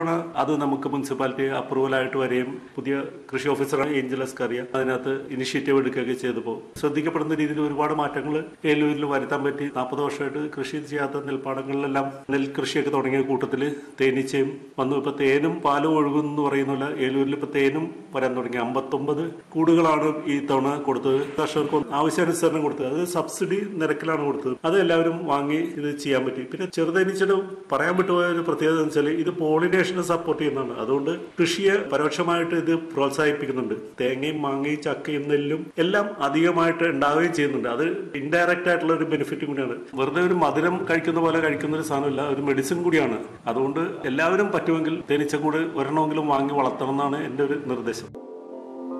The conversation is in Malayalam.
അത് നമുക്ക് മുനിസിപ്പാലിറ്റി അപ്രൂവൽ ആയിട്ട് വരികയും പുതിയ കൃഷി ഓഫീസർ ഏഞ്ചൽ എസ്കറിയ അതിനകത്ത് ഇനിഷ്യേറ്റീവ് എടുക്കുകയൊക്കെ ചെയ്തപ്പോൾ ശ്രദ്ധിക്കപ്പെടുന്ന രീതിയിൽ ഒരുപാട് മാറ്റങ്ങൾ ഏലൂരിൽ വരുത്താൻ പറ്റി നാൽപ്പത് വർഷമായിട്ട് കൃഷി ചെയ്യാത്ത നെൽപ്പാടങ്ങളിലെല്ലാം നെൽകൃഷിയൊക്കെ തുടങ്ങിയ കൂട്ടത്തിൽ തേനീച്ചയും വന്നു ഇപ്പൊ തേനും പാലും ഒഴുകും എന്ന് പറയുന്നില്ല ഏലൂരിൽ ഇപ്പൊ തേനും വരാൻ തുടങ്ങി അമ്പത്തൊമ്പത് കൂടുകളാണ് ഈ തവണ കൊടുത്തത് കർഷകർക്ക് ആവശ്യാനുസരണം കൊടുത്തത് അത് സബ്സിഡി നിരക്കിലാണ് കൊടുത്തത് അത് എല്ലാവരും വാങ്ങി ഇത് ചെയ്യാൻ പറ്റി പിന്നെ ചെറുതേനീച്ചയുടെ പറയാൻ വിട്ടുപോയ ഒരു പ്രത്യേകത എന്ന് വെച്ചാൽ ഇത് പോളിനേഷനെ സപ്പോർട്ട് ചെയ്യുന്നതാണ് അതുകൊണ്ട് കൃഷിയെ പരോക്ഷമായിട്ട് ഇത് പ്രോത്സാഹിപ്പിക്കുന്നുണ്ട് തേങ്ങയും മാങ്ങയും ചക്കയും നെല്ലും എല്ലാം അധികമായിട്ട് ഉണ്ടാവുകയും ചെയ്യുന്നുണ്ട് അത് ഇൻഡയറക്റ്റ് ആയിട്ടുള്ള ഒരു ബെനിഫിറ്റ് കൂടിയാണ് വെറുതെ ഒരു മധുരം കഴിക്കുന്ന പോലെ കഴിക്കുന്ന ഒരു സാധനമല്ല ഒരു മെഡിസിൻ കൂടിയാണ് അതുകൊണ്ട് എല്ലാവരും പറ്റുമെങ്കിൽ തേനീച്ചക്കൂട് ഒരെണ്ണമെങ്കിലും വാങ്ങി വളർത്തണം എന്നാണ് എൻ്റെ ഒരു നിർദ്ദേശം